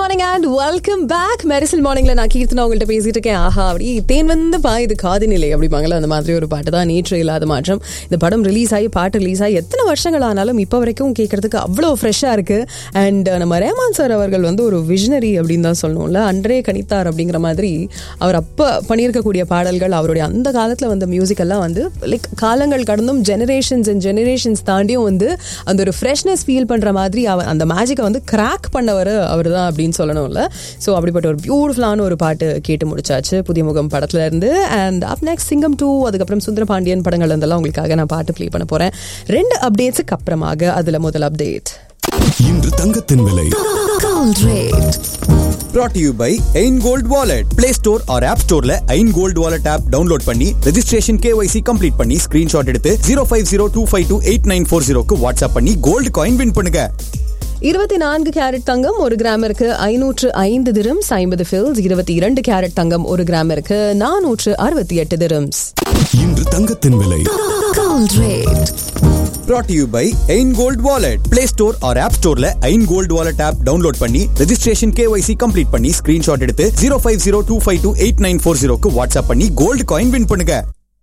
Morning and welcome back மெரிசல் மார்னிங்ல நான் கீர்த்தனா உங்கள்கிட்ட பேசிட்டு இருக்கேன் ஆஹா அப்படி தேன் வந்து பா இது காதினிலை அப்படிம்பாங்களா அந்த மாதிரி ஒரு பாட்டு தான் நேற்று இல்லாத மாற்றம் இந்த படம் ரிலீஸ் ஆகி பாட்டு ரிலீஸ் ஆகி எத்தனை வருஷங்கள் ஆனாலும் இப்போ வரைக்கும் கேட்கறதுக்கு அவ்வளோ ஃப்ரெஷ்ஷாக இருக்கு அண்ட் நம்ம ரேமான் சார் அவர்கள் வந்து ஒரு விஷனரி அப்படின்னு தான் சொல்லணும்ல அன்றே கணித்தார் அப்படிங்கிற மாதிரி அவர் அப்போ பண்ணியிருக்கக்கூடிய பாடல்கள் அவருடைய அந்த காலத்தில் வந்த மியூசிக் எல்லாம் வந்து லைக் காலங்கள் கடந்தும் ஜெனரேஷன்ஸ் அண்ட் ஜெனரேஷன்ஸ் தாண்டியும் வந்து அந்த ஒரு ஃப்ரெஷ்னஸ் ஃபீல் பண்ணுற மாதிரி அவர் அந்த மேஜிக்கை வந்து கிராக் பண்ணவர் அவர் தான் அப்படின்னு சொல்லணும்ல ஸோ அப்படிப்பட்ட ஒரு பியூட்டிஃபுல்லான ஒரு பாட்டு கேட்டு முடிச்சாச்சு புதிய முகம் படத்துல இருந்து and up next Singam two அதுக்கப்புறம் சுந்தரபாண்டியன் படங்கள் இருந்தெல்லாம் உங்களுக்காக நான் பாட்டு ப்ளே பண்ண போறேன் ரெண்டு அப்டேட்ஸுக்கு அப்புறமாக அதுல முதல் அப்டேட் இன்று தங்கத்தின் விலை Gold rate. brought to you by Ain Gold Wallet. Play Store or App Storeல Ain Gold Wallet app download பண்ணி registration KYC complete பண்ணி screenshot எடுத்து 0502528940 க்கு வாட்ஸ்அப் பண்ணி கோல்ட் காயின் வின் பண்ணுங்க இருபத்தி நான்கு கேரட் தங்கம் ஒரு கிராமிற்கு ஐநூற்று ஐந்து திரம்ஸ் ஐம்பது ஃபில்ஸ் இருபத்தி இரண்டு கேரட் தங்கம் ஒரு கிராமிற்கு நானூற்று அறுபத்தி எட்டு திரம்ஸ் இன்று தங்கத்தின் விலை Gold rate. brought to you by Ain Gold Wallet. Play Store or App Storeல Ain Gold Wallet app download பண்ணி registration KYC complete பண்ணி screenshot எடுத்து 0502528940 க்கு வாட்ஸ்அப் பண்ணி கோல்ட் காயின் வின் பண்ணுங்க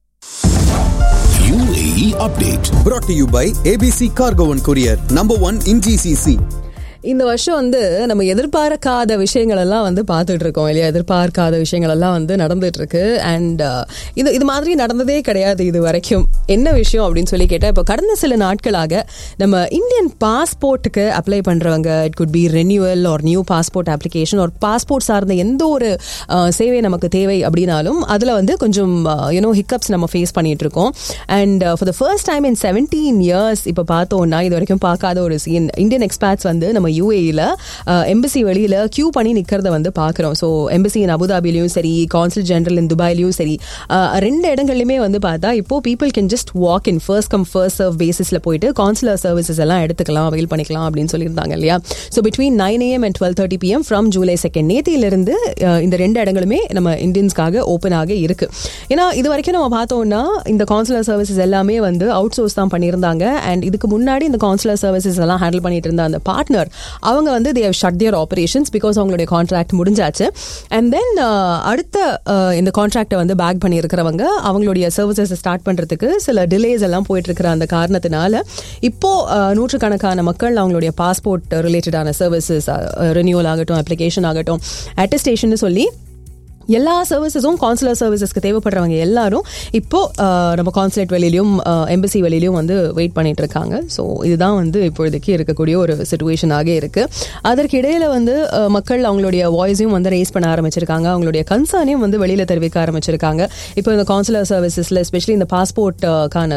UAE update brought to you by ABC Cargo and Courier number 1 in GCC. இந்த வருஷம் வந்து நம்ம எதிர்பார்க்காத விஷயங்கள் எல்லாம் வந்து பார்த்துட்டு இருக்கோம் இல்லையா எதிர்பார்க்காத விஷயங்கள் எல்லாம் வந்து நடந்துட்டு இருக்கு அண்ட் இது இது மாதிரி நடந்ததே கிடையாது இது வரைக்கும் என்ன விஷயம் அப்படின்னு சொல்லி கேட்டால் இப்போ கடந்த சில நாட்களாக நம்ம இந்தியன் பாஸ்போர்ட்டுக்கு அப்ளை பண்றவங்க இட் குட் பி ரெனியூவல் ஒரு நியூ பாஸ்போர்ட் அப்ளிகேஷன் ஒரு பாஸ்போர்ட் சார்ந்த எந்த ஒரு அஹ், சேவை நமக்கு தேவை அப்படின்னாலும் அதில் வந்து கொஞ்சம் யூனோ ஹிக்கப்ஸ் நம்ம ஃபேஸ் பண்ணிட்டு இருக்கோம் and for the first time in seventeen years இப்போ பார்த்தோம்னா இது வரைக்கும் பார்க்காத ஒரு சீன் இந்தியன் எக்ஸ்பேட்ஸ் வந்து நம்ம யூஏயில் எம்பசி வெளியில் கியூ பண்ணி நிற்கிறத வந்து பார்க்குறோம் ஸோ எம்பசி இன் அபுதாபிலையும் சரி கான்சுல் ஜெனரல் இன் துபாயிலையும் சரி அஹ், ரெண்டு இடங்கள்லையுமே வந்து பார்த்தா இப்போ people can just walk in first come first serve பேசிஸில் போயிட்டு கான்சுலர் சர்வீசஸ் எல்லாம் எடுத்துக்கலாம் அவைல் பண்ணிக்கலாம் அப்படின்னு சொல்லியிருந்தாங்க இல்லையா so between nine AM and twelve thirty PM from July second நேத்தியிலிருந்து அஹ், இந்த ரெண்டு இடங்களுமே நம்ம இந்தியன்ஸ்க்காக ஓப்பன் ஆக இருக்கு ஏன்னா இது வரைக்கும் நம்ம பார்த்தோம்னா இந்த கான்சுலர் சர்வீசஸ் எல்லாமே வந்து அவுட் சோர்ஸ் தான் பண்ணியிருந்தாங்க அண்ட் இதுக்கு முன்னாடி இந்த கான்சுலர் சர்வீசஸ் எல்லாம் ஹேண்டில் பண்ணிட்டு இருந்த அந்த பார்ட்னர் அவங்க வந்து they shut their operations because அவங்களுடைய கான்ட்ராக்ட் முடிஞ்சாச்சு அண்ட் தென் அடுத்த அஹ், இந்த கான்ட்ராக்டை வந்து பேக் பண்ணியிருக்கிறவங்க அவங்களுடைய சர்வீசஸ் ஸ்டார்ட் பண்றதுக்கு சில டிலேஸ் எல்லாம் போயிட்டு இருக்கிற அந்த காரணத்தினால இப்போ அஹ், நூற்றுக்கணக்கான மக்கள் அவங்களுடைய பாஸ்போர்ட் ரிலேட்டடான சர்வீசஸ் ரினியூவல் ஆகட்டும் அப்ளிகேஷன் ஆகட்டும் அட்டஸ்டேஷன் சொல்லி எல்லா சர்வீசஸும் கான்சுலர் சர்வீசஸ்க்கு தேவைப்படுறவங்க எல்லாரும் இப்போ அஹ், நம்ம கான்சுலேட் வெளியிலையும் எம்பசி வெளியிலையும் வந்து வெயிட் பண்ணிட்டு இருக்காங்க ஸோ இதுதான் வந்து இப்பொழுதைக்கு இருக்கக்கூடிய ஒரு சுச்சுவேஷனாக இருக்கு அதற்கு இடையில வந்து அஹ், மக்கள் அவங்களுடைய வாய்ஸையும் வந்து ரேஸ் பண்ண ஆரம்பிச்சிருக்காங்க அவங்களுடைய கன்சர்னையும் வந்து வெளியில தெரிவிக்க ஆரம்பிச்சிருக்காங்க இப்போ இந்த கான்சுலர் சர்வீசஸ்ல எஸ்பெஷலி இந்த பாஸ்போர்ட்கான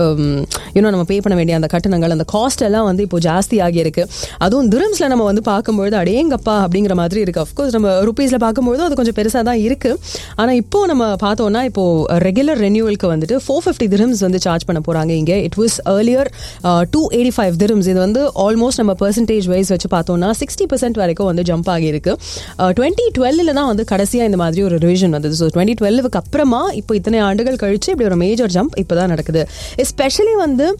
இன்னும் நம்ம பே பண்ண வேண்டிய அந்த கட்டணங்கள் அந்த காஸ்ட் எல்லாம் வந்து இப்போ ஜாஸ்தி ஆகியிருக்கு அதுவும் திரம்ஸ்ல நம்ம வந்து பார்க்கும்பொழுது அடேங்கப்பா அப்படிங்கிற மாதிரி இருக்கு அஃப்கோர்ஸ் நம்ம ருபீஸ்ல பார்க்கும்போது அது கொஞ்சம் பெருசாக தான் இருக்கு ஆனா இப்போ நம்ம பார்த்தோம்னா இப்போ ரெகுலர் ரெனியூவலுக்கு வந்துட்டு ஃபோர் ஃபிஃப்டி திரம்ஸ் வந்து சார்ஜ் பண்ண போறாங்க இங்க it was earlier two eighty five dirhams இது வந்து ஆல்மோஸ்ட் நம்ம பெர்சன்டேஜ் வைஸ் வச்சு பார்த்தோம்னா சிக்ஸ்டி பர்சன்ட் வரைக்கும் வந்து ஜம்ப் ஆகியிருக்கு டுவெண்ட்டி டுவெல்ல தான் வந்து கடைசியா இந்த மாதிரி ஒரு ரிவிஷன் வந்தது ஸோ டுவெண்ட்டி டுவெல்வுக்கு அப்புறமா இப்போ இத்தனை ஆண்டுகள் கழிச்சு இப்படி ஒரு மேஜர் ஜம்ப் இப்போ தான் நடக்குது எஸ்பெஷலி வந்து